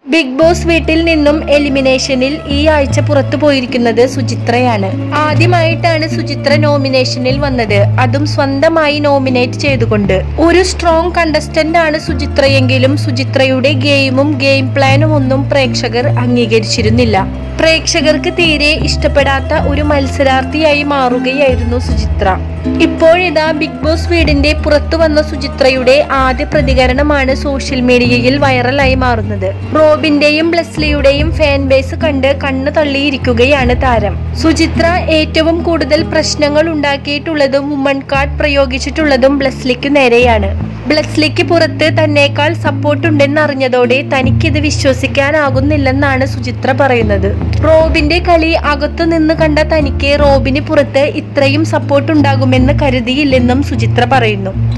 big boss വീട്ടിൽ നിന്നും എലിമിനേഷനിൽ ഈ ആഴ്ച പുറത്തു പോയിരിക്കുന്നത് സുചിത്രയാണ് ആദ്യമായിട്ടാണ് സുചിത്ര നോമിനേഷനിൽ വന്നത് അതും സ്വന്തമായി നോമിനേറ്റ് ചെയ്തുകൊണ്ട് ഒരു സ്ട്രോങ് കണ്ടസ്റ്റന്റ് ആണ് സുചിത്രയെങ്കിലും സുചിത്രയുടെ ഗെയിമും ഗെയിം പ്ലാനും ഒന്നും പ്രേക്ഷകർ അംഗീകരിച്ചിരുന്നില്ല പ്രേക്ഷകർക്ക് തീരെ ഇഷ്ടപ്പെടാത്ത ഒരു മത്സരാർത്ഥിയായി മാറുകയായിരുന്നു സുചിത്ര ഇപ്പോഴിതാ ബിഗ് ബോസ് വീടിന്റെ പുറത്തു വന്ന സുചിത്രയുടെ ആദ്യ പ്രതികരണമാണ് സോഷ്യൽ മീഡിയയിൽ വൈറലായി മാറുന്നത് റോബിന്റെയും ബ്ലെസ്ലിയുടെയും ഫാൻ ബേസ് കണ്ട് കണ്ണു തള്ളിയിരിക്കുകയാണ് താരം സുചിത്ര ഏറ്റവും കൂടുതൽ പ്രശ്നങ്ങൾ ഉണ്ടാക്കിയിട്ടുള്ളതും വുമൺ കാർഡ് പ്രയോഗിച്ചിട്ടുള്ളതും ബ്ലെസ്ലിക്ക് നേരെയാണ് ബ്ലെസ്ലിക്ക് പുറത്ത് തന്നേക്കാൾ സപ്പോർട്ട് ഉണ്ടെന്ന് അറിഞ്ഞതോടെ തനിക്കിത് വിശ്വസിക്കാനാകുന്നില്ലെന്നാണ് സുചിത്ര പറയുന്നത് റോബിന്റെ കളി അകത്തു നിന്ന് കണ്ട തനിക്ക് റോബിന് പുറത്ത് ഇത്രയും സപ്പോർട്ട് ഉണ്ടാകുമെന്ന് കരുതിയില്ലെന്നും സുചിത്ര പറയുന്നു